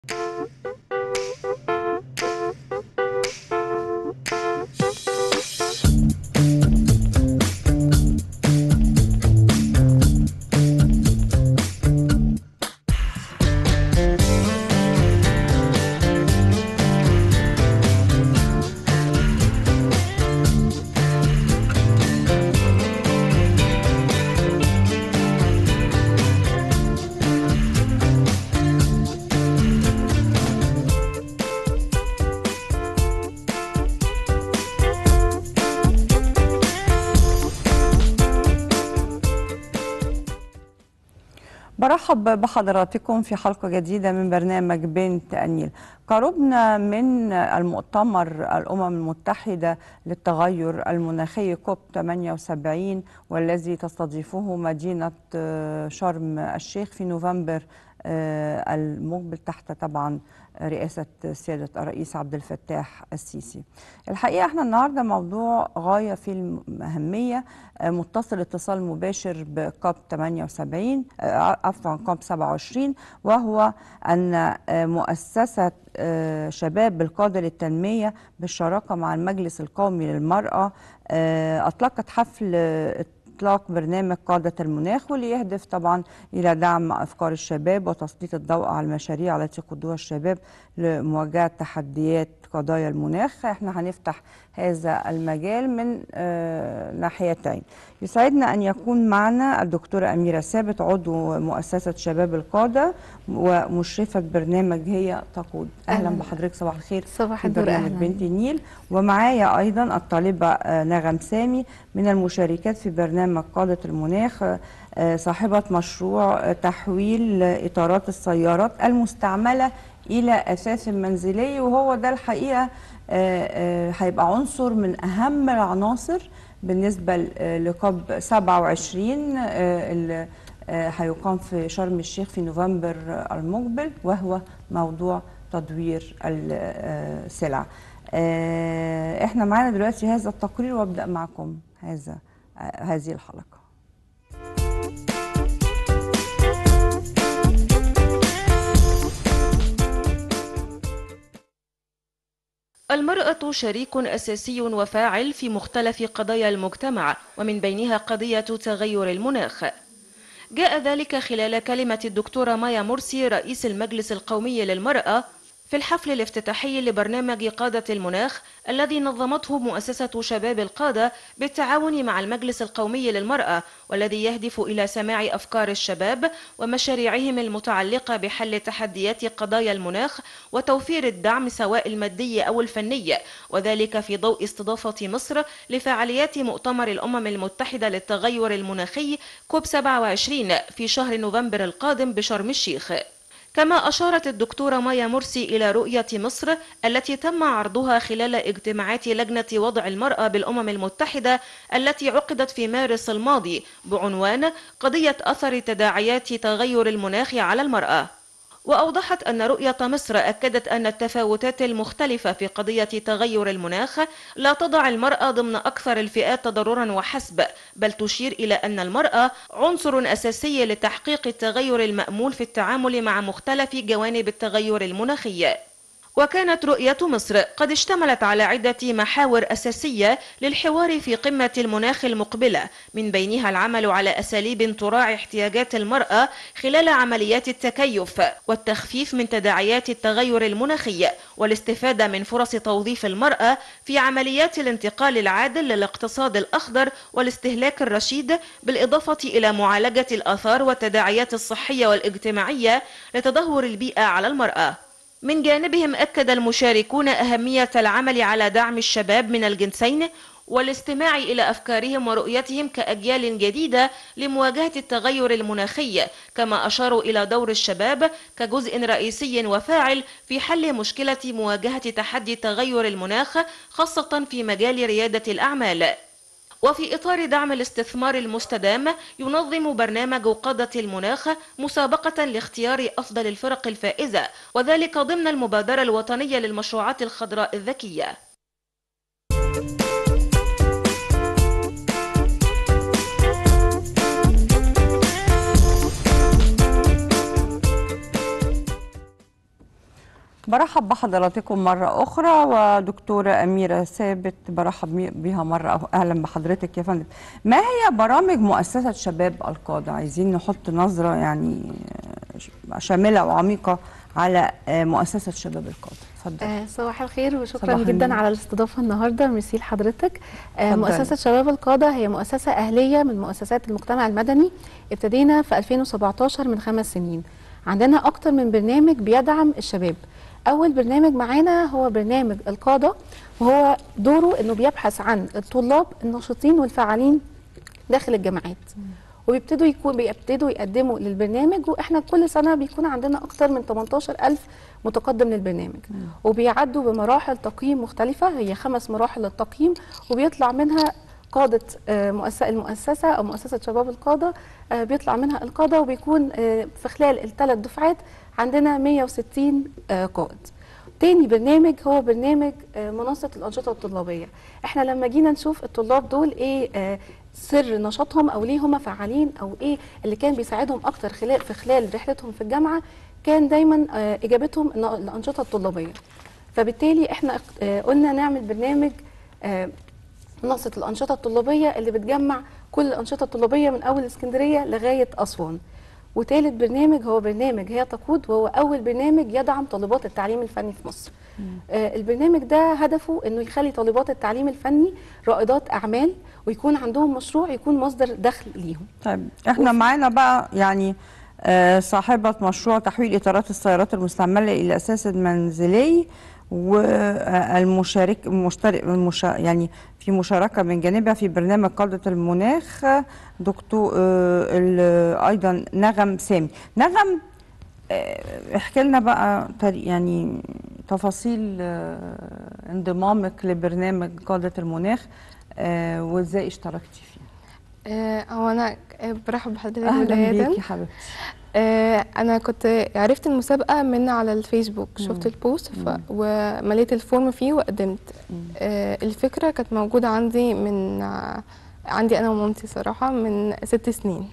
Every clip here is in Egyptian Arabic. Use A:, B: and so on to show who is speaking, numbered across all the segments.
A: برحب بحضراتكم في حلقة جديدة من برنامج بنت النيل قربنا من المؤتمر الأمم المتحدة للتغير المناخي كوب 78 والذي تستضيفه مدينة شرم الشيخ في نوفمبر المقبل تحت طبعا رئاسة سيادة الرئيس عبد الفتاح السيسي الحقيقة احنا النهاردة موضوع غاية في الأهمية متصل اتصال مباشر بكوب 78 عفوا كوب 27 وهو أن مؤسسة شباب بالقادة للتنمية بالشراكة مع المجلس القومي للمرأة أطلقت حفل إطلاق برنامج قادة المناخ واللي يهدف طبعا إلى دعم أفكار الشباب وتسليط الضوء على المشاريع التي يقودها الشباب لمواجهة تحديات قضايا المناخ احنا هنفتح هذا المجال من آه ناحيتين يسعدنا أن يكون معنا الدكتورة أميرة ثابت عضو مؤسسة شباب القادة ومشرفة برنامج هي تقود أهلا
B: أهلاً.
A: بحضرتك صباح الخير
B: صباح
A: في
B: النور،
A: برنامج
B: أهلاً.
A: بنت النيل ومعايا أيضا الطالبة آه، نغم سامي من المشاركات في برنامج قادة المناخ آه، صاحبة مشروع آه، تحويل آه، إطارات السيارات المستعملة إلى أساس منزلي وهو ده الحقيقة آه، آه، هيبقى عنصر من أهم العناصر بالنسبة ل- آه، لكوب 27 آه، اللي آه، هيقام في شرم الشيخ في نوفمبر آه، المقبل وهو موضوع تدوير السلع آه، احنا معانا دلوقتي هذا التقرير وابدا معكم هذا آه، هذه الحلقه
C: المرأة شريك أساسي وفاعل في مختلف قضايا المجتمع ومن بينها قضية تغير المناخ جاء ذلك خلال كلمة الدكتورة مايا مرسي رئيس المجلس القومي للمرأة في الحفل الافتتاحي لبرنامج قادة المناخ الذي نظمته مؤسسة شباب القادة بالتعاون مع المجلس القومي للمرأة والذي يهدف إلى سماع أفكار الشباب ومشاريعهم المتعلقة بحل تحديات قضايا المناخ وتوفير الدعم سواء المادي أو الفني وذلك في ضوء استضافة مصر لفعاليات مؤتمر الأمم المتحدة للتغير المناخي كوب 27 في شهر نوفمبر القادم بشرم الشيخ كما أشارت الدكتورة مايا مرسي إلى رؤية مصر التي تم عرضها خلال اجتماعات لجنة وضع المرأة بالأمم المتحدة التي عقدت في مارس الماضي بعنوان قضية أثر تداعيات تغير المناخ على المرأة وأوضحت أن رؤية مصر أكدت أن التفاوتات المختلفة في قضية تغير المناخ لا تضع المرأة ضمن أكثر الفئات تضررا وحسب بل تشير إلى أن المرأة عنصر أساسي لتحقيق التغير المأمول في التعامل مع مختلف جوانب التغير المناخي وكانت رؤية مصر قد اشتملت على عدة محاور أساسية للحوار في قمة المناخ المقبلة من بينها العمل على أساليب تراعي احتياجات المرأة خلال عمليات التكيف والتخفيف من تداعيات التغير المناخي والاستفادة من فرص توظيف المرأة في عمليات الانتقال العادل للاقتصاد الأخضر والاستهلاك الرشيد بالإضافة إلى معالجة الآثار والتداعيات الصحية والاجتماعية لتدهور البيئة على المرأة من جانبهم أكد المشاركون أهمية العمل على دعم الشباب من الجنسين والاستماع إلى أفكارهم ورؤيتهم كأجيال جديدة لمواجهة التغير المناخي كما أشاروا إلى دور الشباب كجزء رئيسي وفاعل في حل مشكلة مواجهة تحدي تغير المناخ خاصة في مجال ريادة الأعمال وفي إطار دعم الاستثمار المستدام ينظم برنامج قادة المناخ مسابقة لاختيار أفضل الفرق الفائزة وذلك ضمن المبادرة الوطنية للمشروعات الخضراء الذكية
A: برحب بحضراتكم مرة أخرى ودكتورة أميرة ثابت برحب بها مرة أخ- أهلا بحضرتك يا فندم ما هي برامج مؤسسة شباب القادة عايزين نحط نظرة يعني شاملة وعميقة على مؤسسة شباب القادة اتفضل
B: آه، صباح الخير وشكرا
A: صباح
B: جدا
A: النور.
B: على الاستضافه النهارده ميرسي لحضرتك آه،
A: اتفضلي.
B: مؤسسه شباب القاده هي مؤسسه اهليه من مؤسسات المجتمع المدني ابتدينا في 2017 من خمس سنين عندنا اكتر من برنامج بيدعم الشباب اول برنامج معانا هو برنامج القاده وهو دوره انه بيبحث عن الطلاب الناشطين والفعالين داخل الجامعات وبيبتدوا يكون بيبتدوا يقدموا للبرنامج واحنا كل سنه بيكون عندنا اكتر من 18000 متقدم للبرنامج وبيعدوا بمراحل تقييم مختلفه هي خمس مراحل للتقييم وبيطلع منها قادة آه، مؤسسة المؤسسة أو مؤسسة شباب القادة آه، بيطلع منها القادة وبيكون آه، في خلال الثلاث دفعات عندنا 160 آه، قائد تاني برنامج هو برنامج آه، منصة الأنشطة الطلابية احنا لما جينا نشوف الطلاب دول ايه آه، سر نشاطهم او ليه هم فعالين او ايه اللي كان بيساعدهم اكتر خلال في خلال رحلتهم في الجامعة كان دايما آه، اجابتهم إن الأنشطة الطلابية فبالتالي احنا آه، قلنا نعمل برنامج آه، منصة الأنشطة الطلابية اللي بتجمع كل الأنشطة الطلابية من أول اسكندرية لغاية أسوان وثالث برنامج هو برنامج هي تقود وهو أول برنامج يدعم طالبات التعليم الفني في مصر آه البرنامج ده هدفه أنه يخلي طالبات التعليم الفني رائدات أعمال ويكون عندهم مشروع يكون مصدر دخل ليهم
A: طيب احنا معانا بقى يعني آه، صاحبة مشروع تحويل إطارات السيارات المستعملة إلى أساس منزلي والمشارك مشترك المشا يعني في مشاركة من جانبها في برنامج قادة المناخ دكتور آه، ال- أيضا نغم سامي نغم آه، احكي لنا بقى تاري- يعني تفاصيل آه، انضمامك لبرنامج قادة المناخ آه، وازاي اشتركتي فيه
D: آه، هو انا آه، برحب بحضرتك
A: اهلا
D: بداية
A: بيكي حبيبتي
D: آه، انا كنت عرفت المسابقة من على الفيسبوك شفت
A: مم.
D: البوست ف...
A: مم.
D: ومليت الفورم فيه وقدمت
A: مم.
D: آه، الفكرة كانت موجودة عندي من آه، عندي انا ومامتي صراحة من ست سنين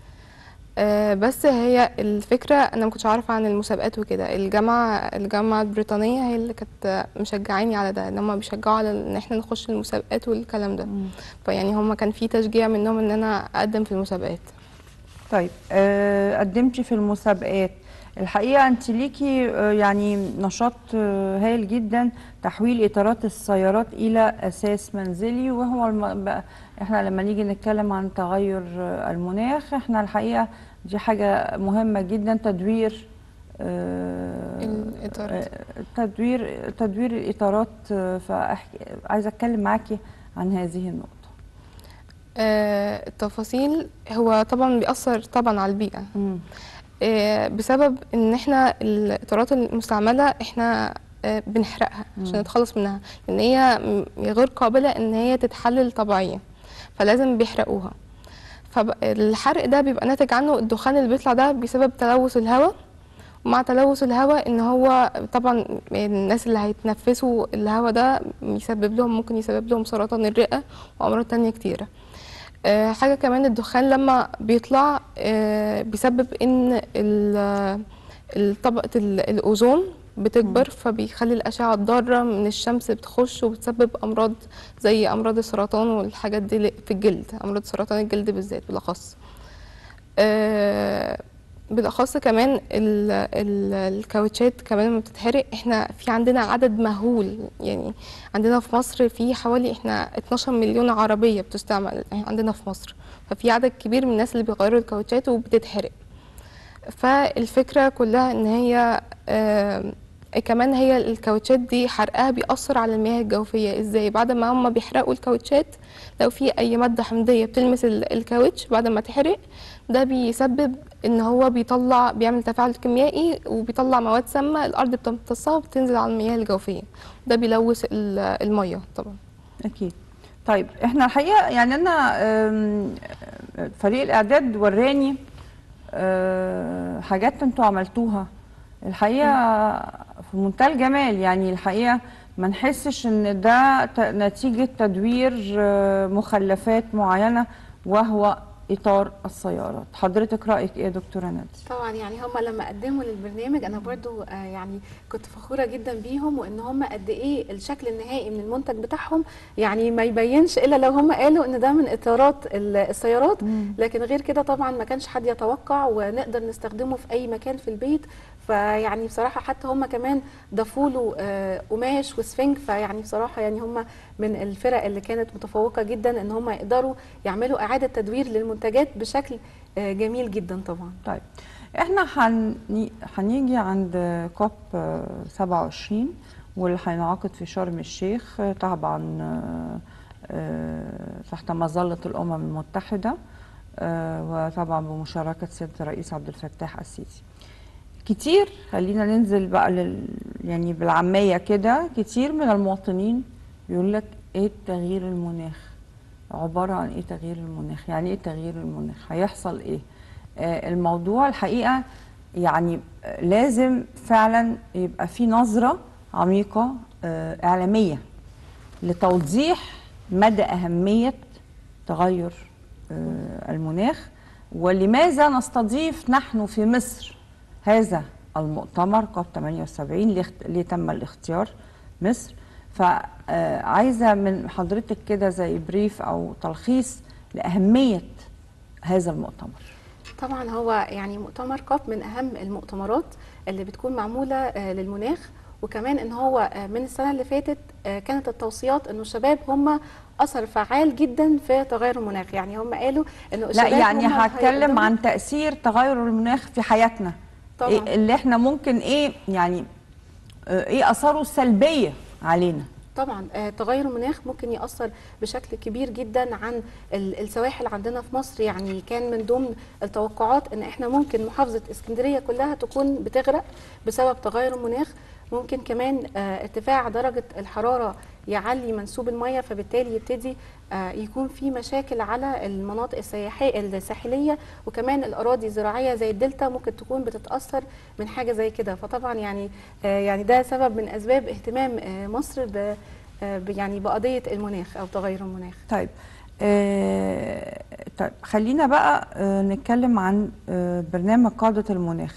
D: آه، بس هي الفكرة انا ما كنتش عارفة عن المسابقات وكده الجامعة الجامعة البريطانية هي اللي كانت مشجعاني على ده ان هم بيشجعوا على ان احنا نخش المسابقات والكلام ده
A: مم.
D: فيعني هم كان في تشجيع منهم ان انا اقدم في المسابقات
A: طيب آه، قدمتي في المسابقات الحقيقة أنت ليكي آه، يعني نشاط آه، هايل جدا تحويل إطارات السيارات إلى أساس منزلي وهو الم... بقى احنا لما نيجي نتكلم عن تغير آه، المناخ احنا الحقيقة دي حاجة مهمة جدا تدوير آه،
D: الإطارات.
A: آه، تدوير تدوير الإطارات آه، فأحكي عايزة أتكلم معاكي عن هذه النقطة
D: آه، التفاصيل هو طبعا بيأثر طبعا على البيئة
A: مم.
D: آه، بسبب ان احنا الإطارات المستعملة احنا آه، بنحرقها عشان
A: مم.
D: نتخلص منها لان هي م- غير قابلة ان هي تتحلل طبيعيا فلازم بيحرقوها فالحرق ده بيبقى ناتج عنه الدخان اللي بيطلع ده بسبب تلوث الهواء ومع تلوث الهواء ان هو طبعا الناس اللي هيتنفسوا الهواء ده يسبب لهم ممكن يسبب لهم سرطان الرئة وامراض تانية كتيرة آه، حاجة كمان الدخان لما بيطلع آه، بيسبب ان ال- ال- طبقة ال- الأوزون بتكبر فبيخلي الأشعة الضارة من الشمس بتخش وبتسبب أمراض زي أمراض السرطان والحاجات دي ل- في الجلد أمراض سرطان الجلد بالذات بالأخص آه، بالأخص كمان ال ال الكاوتشات كمان لما بتتحرق احنا في عندنا عدد مهول يعني عندنا في مصر في حوالي احنا 12 مليون عربية بتستعمل عندنا في مصر ففي عدد كبير من الناس اللي بيغيروا الكاوتشات وبتتحرق فالفكرة كلها ان هي آه كمان هي الكاوتشات دي حرقها بيأثر على المياه الجوفية ازاي بعد ما هم بيحرقوا الكاوتشات لو في اي مادة حمضية بتلمس ال- الكاوتش بعد ما تحرق ده بيسبب ان هو بيطلع بيعمل تفاعل كيميائي وبيطلع مواد سامة الارض بتمتصها وبتنزل على المياه الجوفية ده بيلوث ال- المية طبعا
A: أكيد طيب احنا الحقيقة يعني أنا أم، فريق الإعداد وراني أه، حاجات انتوا عملتوها الحقيقة في منتهى الجمال يعني الحقيقة ما نحسش ان ده ت- نتيجة تدوير أه، مخلفات معينة وهو اطار السيارات حضرتك رايك ايه يا دكتوره نادي
B: طبعا يعني هم لما قدموا للبرنامج انا برضو آه، يعني كنت فخوره جدا بيهم وان هم قد ايه الشكل النهائي من المنتج بتاعهم يعني ما يبينش الا لو هم قالوا ان ده من اطارات ال- السيارات لكن غير كده طبعا ما كانش حد يتوقع ونقدر نستخدمه في اي مكان في البيت فيعني بصراحه حتى هم كمان ضافوا له آه، قماش وسفنج فيعني بصراحه يعني هم من الفرق اللي كانت متفوقه جدا ان هم يقدروا يعملوا اعاده تدوير للمنتجات بشكل آه، جميل جدا طبعا
A: طيب احنا هني- هنيجي عند كوب آه، 27 واللي هينعقد في شرم الشيخ آه، طبعا آه، آه، تحت مظلة الأمم المتحدة آه، وطبعا بمشاركة سيادة الرئيس عبد الفتاح السيسي كتير خلينا ننزل بقى لل يعني بالعامية كده كتير من المواطنين بيقول لك ايه تغيير المناخ عبارة عن ايه تغيير المناخ يعني ايه تغيير المناخ هيحصل ايه آه الموضوع الحقيقة يعني آه، لازم فعلا يبقى في نظرة عميقة آه إعلامية لتوضيح مدى أهمية تغير آه، المناخ ولماذا نستضيف نحن في مصر هذا المؤتمر كوب 78 اللي اخت- اللي تم الاختيار مصر فعايزة من حضرتك كده زي بريف أو تلخيص لأهمية هذا المؤتمر
B: طبعا هو يعني مؤتمر كوب من اهم المؤتمرات اللي بتكون معموله آه، للمناخ وكمان ان هو آه، من السنه اللي فاتت آه، كانت التوصيات انه الشباب هم اثر فعال جدا في تغير المناخ يعني هم قالوا انه
A: لا
B: الشباب
A: يعني
B: هم
A: هتكلم
B: هيقدروا-
A: عن تأثير تغير المناخ في حياتنا
B: طبعاً.
A: إيه اللي احنا ممكن ايه يعني آه، ايه اثاره السلبيه علينا
B: طبعا آه، تغير المناخ ممكن يأثر بشكل كبير جدا عن ال- السواحل عندنا في مصر يعني كان من ضمن التوقعات ان احنا ممكن محافظة اسكندرية كلها تكون بتغرق بسبب تغير المناخ ممكن كمان آه، ارتفاع درجة الحرارة يعلي منسوب المياه فبالتالي يبتدي آه، يكون في مشاكل على المناطق السياحية الساحلية وكمان الأراضي الزراعية زي الدلتا ممكن تكون بتتأثر من حاجة زي كده فطبعا يعني آه، يعني ده سبب من أسباب اهتمام آه، مصر ب آه، ب- يعني بقضية المناخ أو تغير المناخ
A: طيب آه طيب خلينا بقى آه نتكلم عن آه برنامج قادة المناخ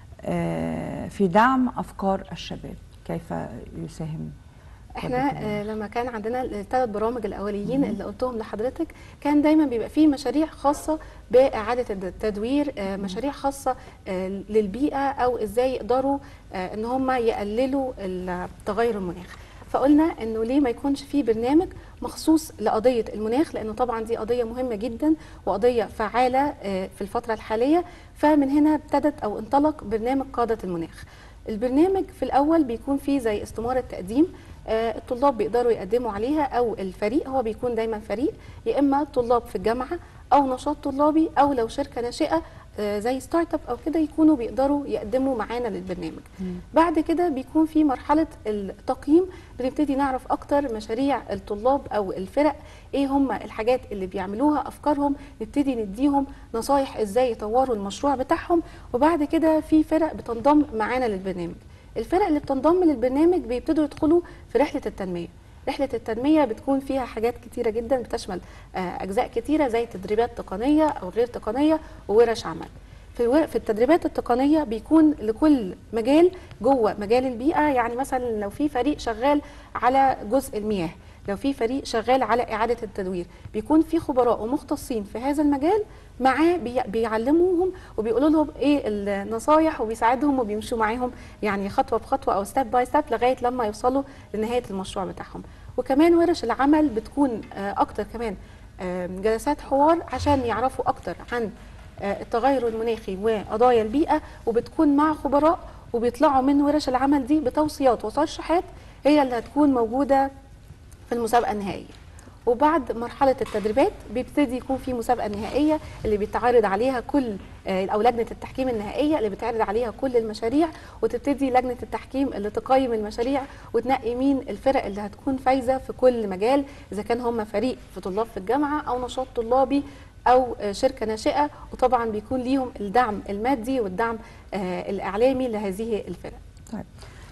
A: آه في دعم أفكار الشباب كيف يساهم
B: احنا
A: قادة المناخ؟
B: آه، لما كان عندنا الثلاث برامج الاوليين اللي قلتهم لحضرتك كان دايما بيبقى فيه مشاريع خاصه باعاده الد- التدوير آه، مشاريع خاصه آه، للبيئه او ازاي يقدروا آه، ان هم يقللوا ال- تغير المناخ فقلنا انه ليه ما يكونش في برنامج مخصوص لقضيه المناخ لانه طبعا دي قضيه مهمه جدا وقضيه فعاله آه، في الفتره الحاليه فمن هنا ابتدت او انطلق برنامج قاده المناخ البرنامج في الاول بيكون فيه زي استماره تقديم آه، الطلاب بيقدروا يقدموا عليها او الفريق هو بيكون دايما فريق يا اما طلاب في الجامعه او نشاط طلابي او لو شركه ناشئه آه، زي ستارت اب او كده يكونوا بيقدروا يقدموا معانا للبرنامج بعد كده بيكون في مرحله التقييم بنبتدي نعرف اكتر مشاريع الطلاب او الفرق ايه هم الحاجات اللي بيعملوها افكارهم نبتدي نديهم نصايح ازاي يطوروا المشروع بتاعهم وبعد كده في فرق بتنضم معانا للبرنامج الفرق اللي بتنضم للبرنامج بيبتدوا يدخلوا في رحله التنميه رحلة التنمية بتكون فيها حاجات كتيرة جدا بتشمل آه، أجزاء كتيرة زي تدريبات تقنية أو غير تقنية وورش عمل في الور- في التدريبات التقنية بيكون لكل مجال جوه مجال البيئة يعني مثلا لو في فريق شغال على جزء المياه لو في فريق شغال على إعادة التدوير بيكون في خبراء ومختصين في هذا المجال معاه بي- بيعلموهم وبيقولوا لهم ايه النصايح وبيساعدهم وبيمشوا معاهم يعني خطوه بخطوه او ستيب باي ستيب لغايه لما يوصلوا لنهايه المشروع بتاعهم وكمان ورش العمل بتكون آه، اكتر كمان آه، جلسات حوار عشان يعرفوا اكتر عن آه، التغير المناخي وقضايا البيئه وبتكون مع خبراء وبيطلعوا من ورش العمل دي بتوصيات وترشيحات هي اللي هتكون موجوده في المسابقه النهائيه وبعد مرحله التدريبات بيبتدي يكون في مسابقه نهائيه اللي بيتعرض عليها كل آه، او لجنه التحكيم النهائيه اللي بيتعرض عليها كل المشاريع وتبتدي لجنه التحكيم اللي تقيم المشاريع وتنقي مين الفرق اللي هتكون فايزه في كل مجال اذا كان هم فريق في طلاب في الجامعه او نشاط طلابي او آه، شركه ناشئه وطبعا بيكون ليهم الدعم المادي والدعم آه، الاعلامي لهذه الفرق
A: طيب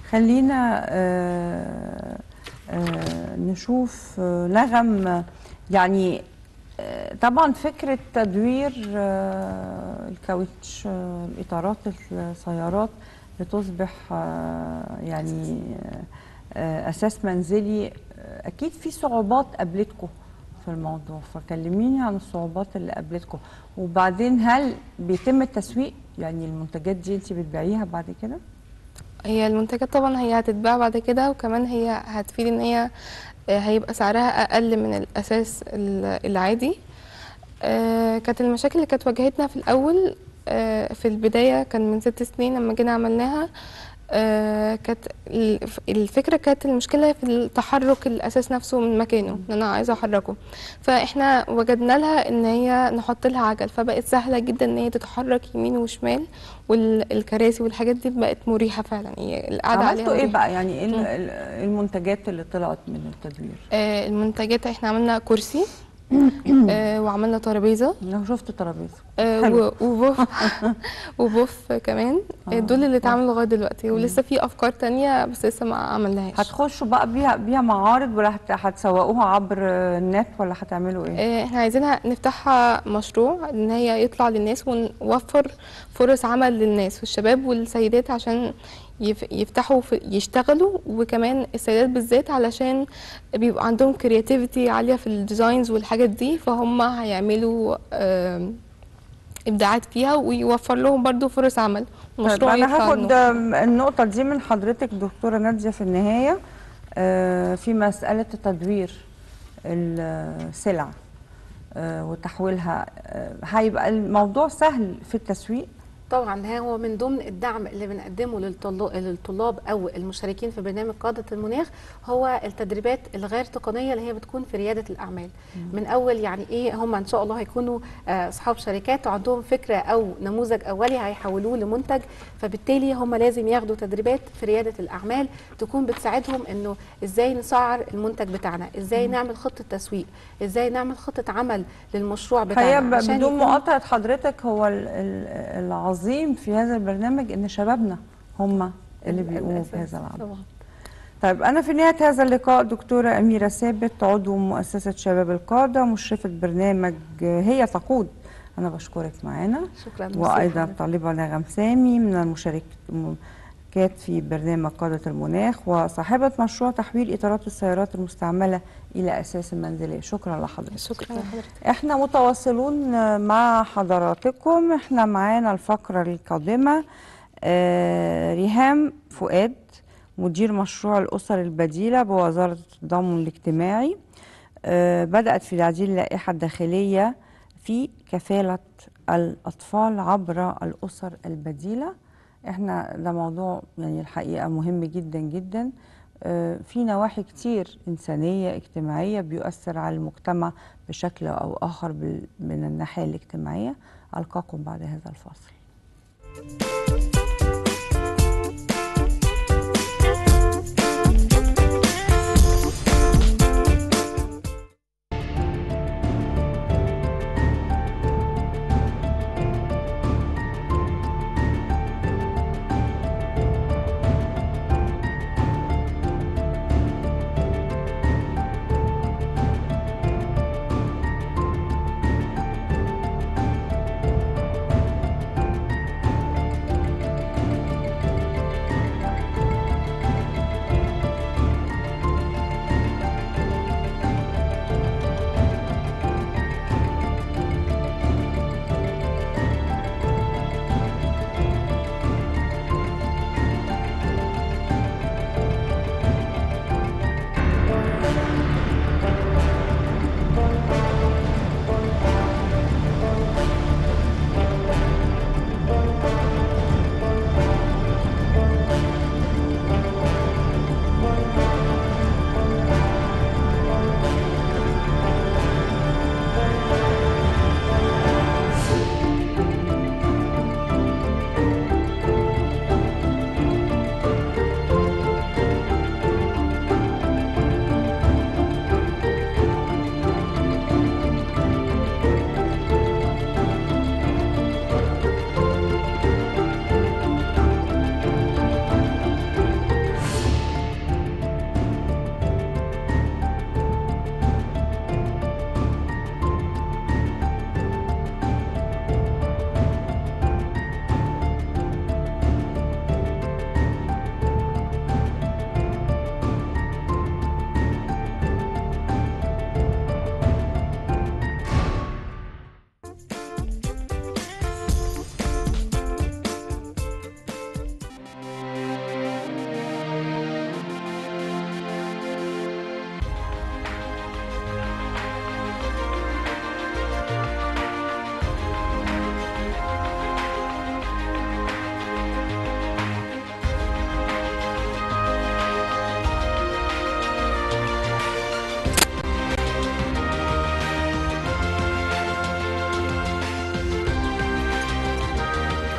A: خلينا آه آه نشوف آه نغم آه، يعني آه، طبعا فكرة تدوير آه، الكاوتش آه، الإطارات السيارات لتصبح آه، يعني آه، أساس منزلي آه، أكيد في صعوبات قابلتكم في الموضوع فكلميني عن الصعوبات اللي قابلتكم وبعدين هل بيتم التسويق يعني المنتجات دي انت بتبيعيها بعد كده؟
D: هي المنتجات طبعا هي هتتباع بعد كده وكمان هي هتفيد ان هي آه، هيبقى سعرها اقل من الاساس ال- العادي آه، كانت المشاكل اللي كانت واجهتنا في الاول آه، في البدايه كان من ست سنين لما جينا عملناها آه، كانت الف- الفكره كانت المشكله في التحرك الاساس نفسه من مكانه ان انا عايزه احركه فاحنا وجدنا لها ان هي نحط لها عجل فبقت سهله جدا ان هي تتحرك يمين وشمال والكراسي والحاجات دي بقت مريحه فعلا هي القعده عليها
A: عملتوا ايه
D: مريحة.
A: بقى يعني ايه ال-
D: مم.
A: ال- المنتجات اللي طلعت من التدوير؟
D: آه، المنتجات احنا عملنا كرسي آه، وعملنا ترابيزه
A: انا شفت ترابيزه
D: آه،
A: حلو.
D: و- وبوف وبوف كمان آه، دول اللي اتعملوا لغايه دلوقتي ولسه في افكار تانية بس لسه ما عملناهاش
A: هتخشوا بقى بيها بيها معارض ولا هت- هتسوقوها عبر النت ولا هتعملوا ايه؟
D: آه، احنا عايزينها نفتحها مشروع ان هي يطلع للناس ونوفر فرص عمل للناس والشباب والسيدات عشان يف- يفتحوا في يشتغلوا وكمان السيدات بالذات علشان بيبقى عندهم كرياتيفيتي عالية في الديزاينز والحاجات دي فهم هيعملوا آم، ابداعات فيها ويوفر لهم برضو فرص عمل
A: طيب
D: مشروع
A: انا
D: يطلع
A: هاخد
D: منه.
A: النقطه دي من حضرتك دكتوره ناديه في النهايه آه، في مساله تدوير السلع آه، وتحويلها آه، هيبقى الموضوع سهل في التسويق
B: طبعا هو من ضمن الدعم اللي بنقدمه للطلا- للطلاب او المشاركين في برنامج قاده المناخ هو التدريبات الغير تقنيه اللي هي بتكون في رياده الاعمال من اول يعني ايه هم ان شاء الله هيكونوا آه، اصحاب شركات وعندهم فكره او نموذج اولي هيحولوه لمنتج فبالتالي هم لازم ياخدوا تدريبات في رياده الاعمال تكون بتساعدهم انه ازاي نسعر المنتج بتاعنا ازاي نعمل خطه تسويق ازاي نعمل خطه عمل للمشروع
A: هي
B: بتاعنا
A: ب-
B: عشان
A: بدون
B: يكون-
A: مقاطعه حضرتك هو ال- ال- العظيم في هذا البرنامج ان شبابنا هم اللي بيقوموا
B: الأساس
A: بهذا العمل
B: طبعا
A: طيب أنا في نهاية هذا اللقاء دكتورة أميرة ثابت عضو مؤسسة شباب القادة مشرفة برنامج هي تقود أنا بشكرك معانا
B: شكرا
A: وأيضا الطالبة نغم سامي من المشاركات في برنامج قادة المناخ وصاحبة مشروع تحويل إطارات السيارات المستعملة إلى أساس المنزلية شكرا لحضرتك
D: شكرا لحضرتك
A: احنا متواصلون مع حضراتكم احنا معانا الفقرة القادمة آه، ريهام فؤاد مدير مشروع الأسر البديلة بوزارة التضامن الاجتماعي آه، بدأت في تعديل اللائحة الداخلية في كفالة الأطفال عبر الأسر البديلة احنا ده موضوع يعني الحقيقة مهم جدا جدا آه، في نواحي كتير إنسانية اجتماعية بيؤثر على المجتمع بشكل أو آخر بال- من الناحية الاجتماعية ألقاكم بعد هذا الفاصل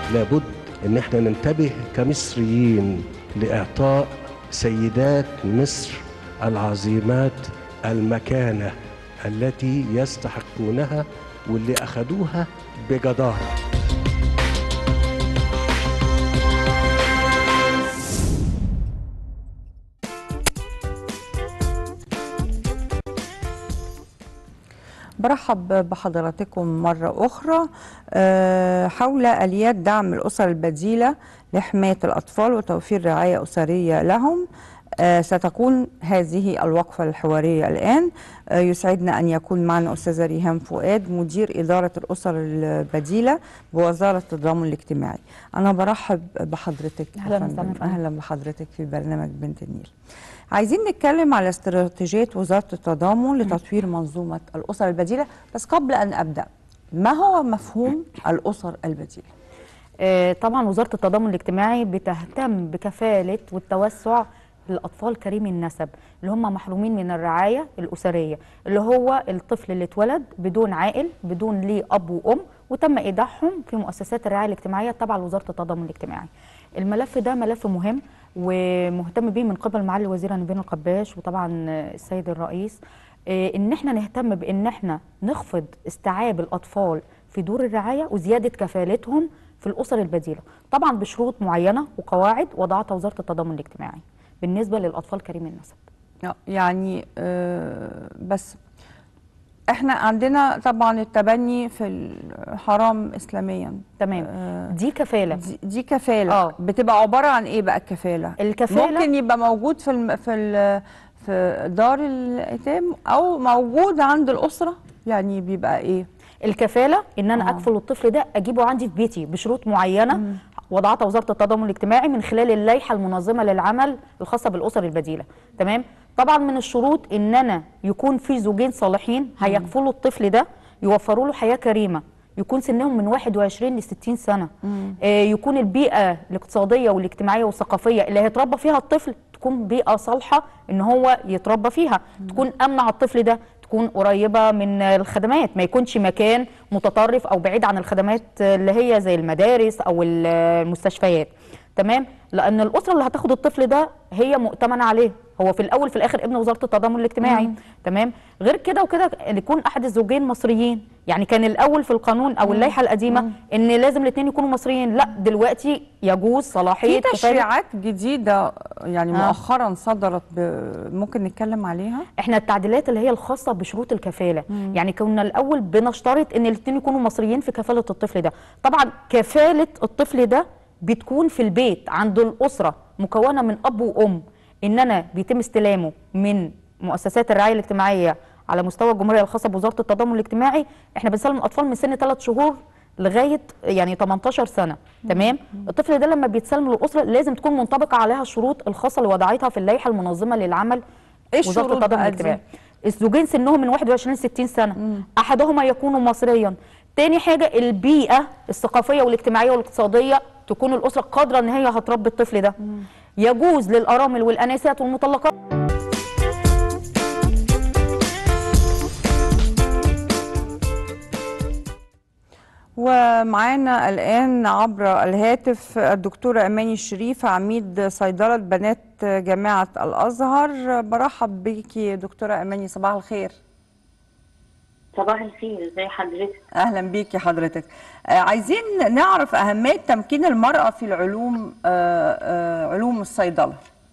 E: لابد ان احنا ننتبه كمصريين لاعطاء سيدات مصر العظيمات المكانه التي يستحقونها واللي اخذوها بجداره
A: برحب بحضراتكم مرة أخرى آه، حول آليات دعم الأسر البديلة لحماية الأطفال وتوفير رعاية أسرية لهم آه، ستكون هذه الوقفة الحوارية الآن آه، يسعدنا أن يكون معنا أستاذة ريهام فؤاد مدير إدارة الأسر البديلة بوزارة التضامن الاجتماعي أنا برحب بحضرتك يا
F: أهلاً
A: فندم.
F: وسهلاً.
A: أهلا بحضرتك في برنامج بنت النيل عايزين نتكلم على استراتيجية وزارة التضامن لتطوير منظومة الأسر البديلة بس قبل أن أبدأ ما هو مفهوم الأسر البديلة؟
F: آه، طبعا وزاره التضامن الاجتماعي بتهتم بكفاله والتوسع للاطفال كريمي النسب اللي هم محرومين من الرعايه الاسريه اللي هو الطفل اللي اتولد بدون عائل بدون ليه اب وام وتم ايداعهم في مؤسسات الرعايه الاجتماعيه التابعه لوزاره التضامن الاجتماعي الملف ده ملف مهم ومهتم بيه من قبل معالي الوزيره نبيل القباش وطبعا آه، السيد الرئيس آه، ان احنا نهتم بان احنا نخفض استيعاب الاطفال في دور الرعايه وزياده كفالتهم في الاسر البديله طبعا بشروط معينه وقواعد وضعتها وزاره التضامن الاجتماعي بالنسبه للاطفال كريمي النسب
A: آه، يعني آه، بس احنا عندنا طبعا التبني في الحرام اسلاميا
F: تمام
A: آه،
F: دي كفاله
A: دي, دي كفاله
F: آه.
A: بتبقى عباره عن ايه بقى الكفاله
F: الكفاله
A: ممكن يبقى موجود في الم... في ال... في دار الايتام او موجود عند الاسره يعني بيبقى ايه
F: الكفاله ان انا
A: آه.
F: اكفل الطفل ده اجيبه عندي في بيتي بشروط معينه وضعتها وزاره التضامن الاجتماعي من خلال اللائحه المنظمه للعمل الخاصه بالاسر البديله تمام طبعا من الشروط ان انا يكون في زوجين صالحين هيكفلوا الطفل ده يوفروا له حياه كريمه يكون سنهم من 21 ل 60 سنه آه يكون البيئه الاقتصاديه والاجتماعيه والثقافيه اللي هيتربى فيها الطفل تكون بيئه صالحه ان هو يتربى فيها تكون امنه على الطفل ده تكون قريبه من الخدمات ما يكونش مكان متطرف او بعيد عن الخدمات اللي هي زي المدارس او المستشفيات تمام لان الاسره اللي هتاخد الطفل ده هي مؤتمنه عليه هو في الاول في الاخر ابن وزاره التضامن الاجتماعي تمام غير كده وكده ان يكون احد الزوجين مصريين يعني كان الاول في القانون او اللائحه القديمه ان لازم الاثنين يكونوا مصريين لا دلوقتي يجوز صلاحيه
A: في
F: كفالة-
A: تشريعات جديده يعني
F: آه.
A: مؤخرا صدرت ب... ممكن نتكلم عليها
F: احنا التعديلات اللي هي الخاصه بشروط الكفاله مم. يعني كنا الاول بنشترط ان الاثنين يكونوا مصريين في كفاله الطفل ده طبعا كفاله الطفل ده بتكون في البيت عند الاسره مكونه من اب وام ان انا بيتم استلامه من مؤسسات الرعايه الاجتماعيه على مستوى الجمهوريه الخاصه بوزاره التضامن الاجتماعي احنا بنسلم الاطفال من سن 3 شهور لغايه يعني 18 سنه تمام الطفل ده لما بيتسلم للاسره لازم تكون منطبقه عليها الشروط الخاصه اللي وضعتها في اللائحه المنظمه للعمل
A: ايه
F: وزاره
A: الشروط
F: التضامن
A: بقى دي؟
F: الاجتماعي الزوجين سنهم من 21 ل 60 سنه احدهما يكون مصريا تاني حاجه البيئه الثقافيه والاجتماعيه والاقتصاديه تكون الاسره قادره ان هي هتربي الطفل ده يجوز للارامل والانسات والمطلقات
A: ومعانا الآن عبر الهاتف الدكتورة أماني الشريف عميد صيدلة بنات جامعة الأزهر برحب بيكي دكتورة أماني صباح الخير
G: صباح الخير ازي حضرتك
A: أهلا بيكي حضرتك آه، عايزين نعرف أهمية تمكين المرأة في العلوم آه، آه، علوم الصيدلة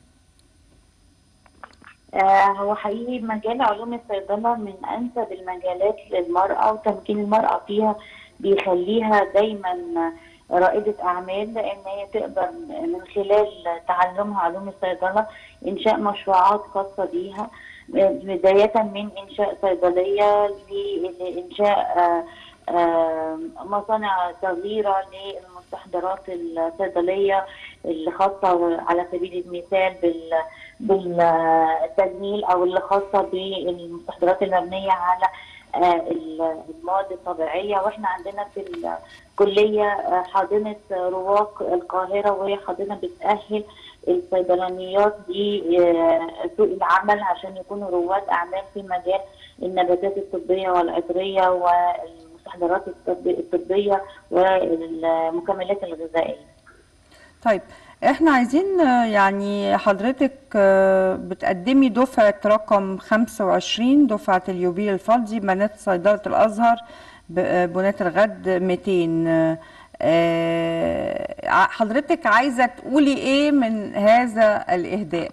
G: آه هو حقيقي مجال علوم الصيدلة من أنسب المجالات للمرأة وتمكين المرأة فيها بيخليها دايما رائدة أعمال لأن هي تقدر من خلال تعلمها علوم الصيدلة إنشاء مشروعات خاصة بيها بداية من إنشاء صيدلية لإنشاء آه، آه، مصانع صغيرة للمستحضرات الصيدلية اللي خاصة على سبيل المثال بال بالتجميل أو اللي خاصة بالمستحضرات المبنية على آه، المواد الطبيعية واحنا عندنا في الكلية آه، حاضنة رواق القاهرة وهي حاضنة بتأهل الصيدلانيات لسوق العمل عشان يكونوا رواد أعمال في مجال النباتات الطبية والعطرية المستحضرات الطب- الطبيه والمكملات الغذائيه.
A: طيب احنا عايزين آه، يعني حضرتك آه، بتقدمي دفعة رقم 25 دفعة اليوبيل الفضي بنات صيدلة الأزهر ب- آه، بنات الغد 200 آه، آه، ع- حضرتك عايزة تقولي ايه من هذا الإهداء؟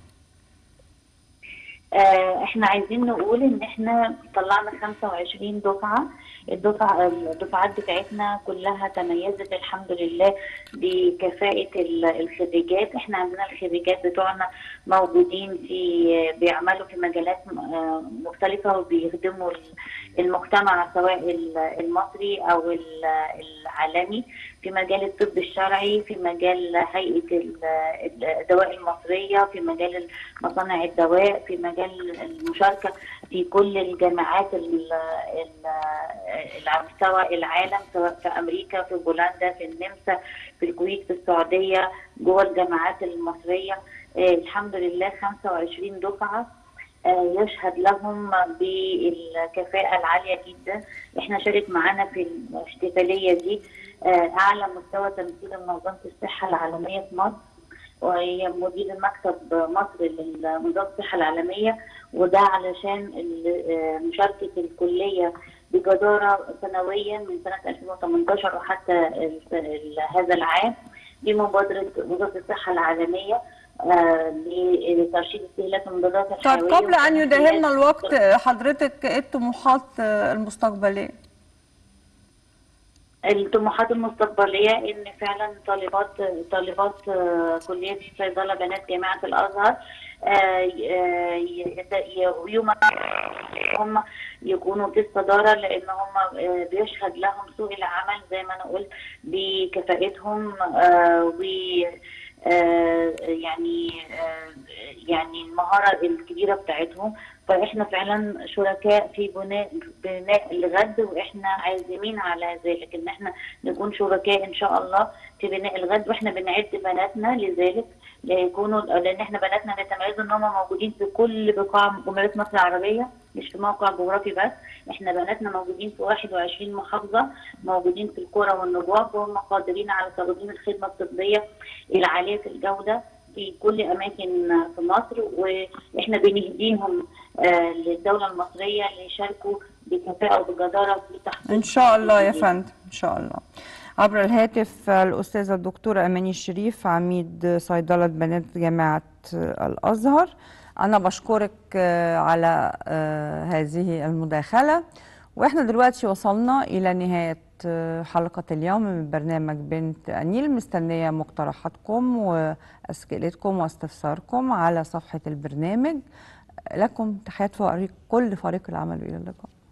G: آه، احنا عايزين نقول ان احنا طلعنا 25 دفعه الدفعه الدفعات بتاعتنا كلها تميزت الحمد لله بكفاءه ال- الخريجات احنا عندنا الخريجات بتوعنا موجودين في بيعملوا في مجالات آه، مختلفه وبيخدموا المجتمع سواء ال- المصري او ال- العالمي في مجال الطب الشرعي في مجال هيئه ال- الدواء المصريه في مجال مصانع الدواء في مجال المشاركه في كل الجامعات ال- ال- اللي على مستوى العالم سواء في امريكا في بولندا في النمسا في الكويت في السعوديه جوه الجامعات المصريه آه، الحمد لله 25 دفعه آه، يشهد لهم بالكفاءة العالية جدا احنا شارك معانا في الاحتفالية دي آه، أعلى مستوى تمثيل منظمة الصحة العالمية في مصر وهي مدير مكتب مصر لمنظمة الصحة العالمية وده علشان ال- آه، مشاركة الكلية بجدارة سنويا من سنة 2018 وحتى ال- ال- هذا العام بمبادرة وزارة الصحة العالمية آه، لترشيد استهلاك المضادات
A: طب
G: الحيوية
A: قبل أن يدهمنا
G: والتنفسيات.
A: الوقت حضرتك ايه الطموحات آه، المستقبلية؟
G: الطموحات المستقبليه ان فعلا طالبات طالبات آه، كليه الصيدله بنات جامعه الازهر آه، آه، ي- ي- يوم هم يكونوا في الصداره لان هم آه، بيشهد لهم سوق العمل زي ما انا قلت بكفاءتهم آه، و آه، يعني آه، يعني المهاره الكبيره بتاعتهم فاحنا فعلا شركاء في بناء بناء الغد واحنا عازمين على ذلك ان احنا نكون شركاء ان شاء الله في بناء الغد واحنا بنعد بناتنا لذلك ليكونوا لان احنا بناتنا بيتميزوا ان هم موجودين في كل بقاع جمهوريه مصر العربيه مش في موقع جغرافي بس احنا بناتنا موجودين في 21 محافظه موجودين في القرى والنجوع وهم قادرين على تقديم الخدمه الطبيه العاليه الجوده في كل اماكن في مصر واحنا بنهديهم آه، للدوله المصريه ليشاركوا بكفاءه وبجداره في تحقيق
A: إن شاء الله يا فندم إن شاء الله عبر الهاتف الأستاذة الدكتورة أماني الشريف عميد صيدلة بنات جامعة الأزهر أنا بشكرك آه، على آه، هذه المداخلة وإحنا دلوقتي وصلنا إلى نهاية آه، حلقة اليوم من برنامج بنت أنيل مستنية مقترحاتكم وأسئلتكم واستفساركم على صفحة البرنامج لكم تحيات فريق كل فريق العمل إلى اللقاء